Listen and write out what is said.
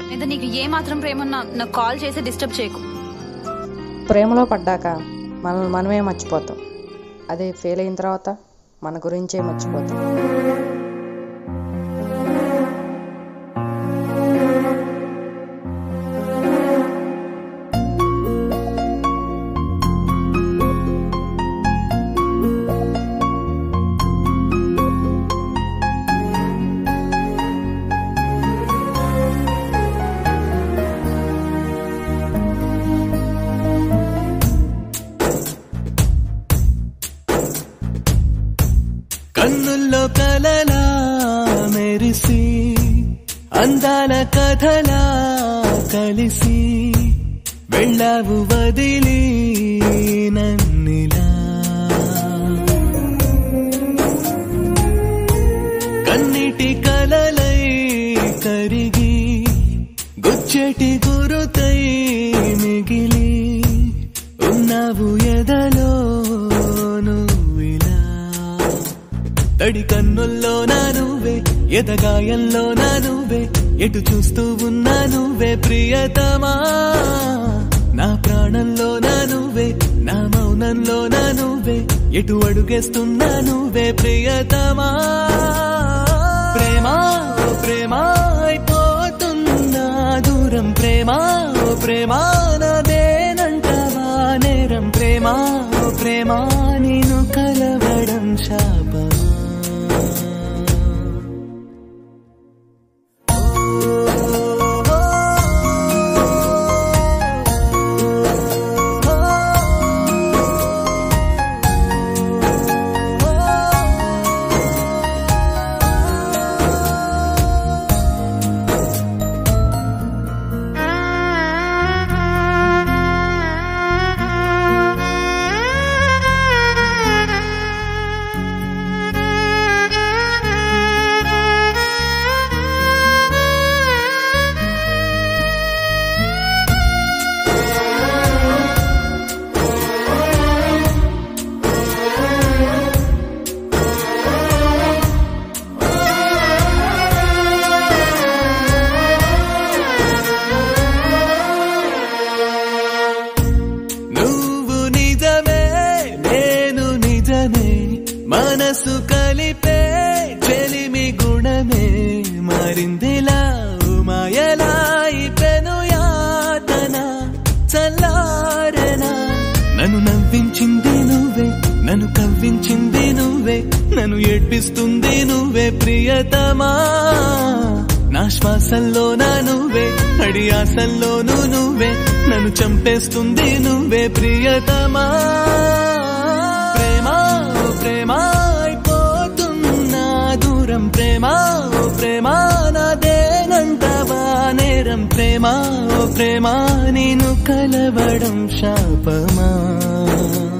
లేదా నీకు ఏ మాత్రం ప్రేమ ఉన్నా నాకు కాల్ చేసి డిస్టర్బ్ చేయకు ప్రేమలో పడ్డాక మనల్ని మనమే మర్చిపోతాం అదే ఫెయిల్ అయిన తర్వాత మన గురించే మర్చిపోతాం కన్నుల్లో కలలా మెరిసి అందాల కథలా కలిసి వెళ్ళావు వదిలి నన్నిలా కన్నిటి కలలై కరిగి గుచ్చెటి గురుతై మిగిలి ఉన్నావు ఎదలో నువ్విలా తడి కన్నుల్లో నా నువ్వే ఎదగాయంలో నా నువ్వే ఎటు చూస్తూ ఉన్నా నువ్వే ప్రియతమా నా ప్రాణంలో నా నువ్వే నా మౌనంలో నా నువ్వే ఎటు అడుగేస్తున్నా నువ్వే ప్రియతమా ప్రేమా ఓ ప్రేమా అయిపోతున్నా దూరం ప్రేమా ఓ ప్రేమా నాదేనంటవా నేరం ప్రేమా ఓ ప్రేమా నేను కలవడం శాపమా నువ్వు నిజమే నేను నిజమే మనసు కలిపే చెలిమి గుణమే మారిందిలా మాయలా పెను యాతన చల్లారెనా నన్ను నవ్వించింది నువ్వే నన్ను కవ్వించింది నువ్వే నన్ను ఏడ్పిస్తుంది నువ్వే ప్రియతమా నా శ్వాసల్లో నా నువ్వే అడి ఆశల్లోనూ నువ్వే నన్ను చంపేస్తుంది నువ్వే ప్రియతమా ప్రేమా ఓ ప్రేమా అయిపోతున్నా దూరం ప్రేమా ఓ ప్రేమా నాదేనంటవా నేరం ప్రేమా ఓ ప్రేమా నేను కలవడం శాపమా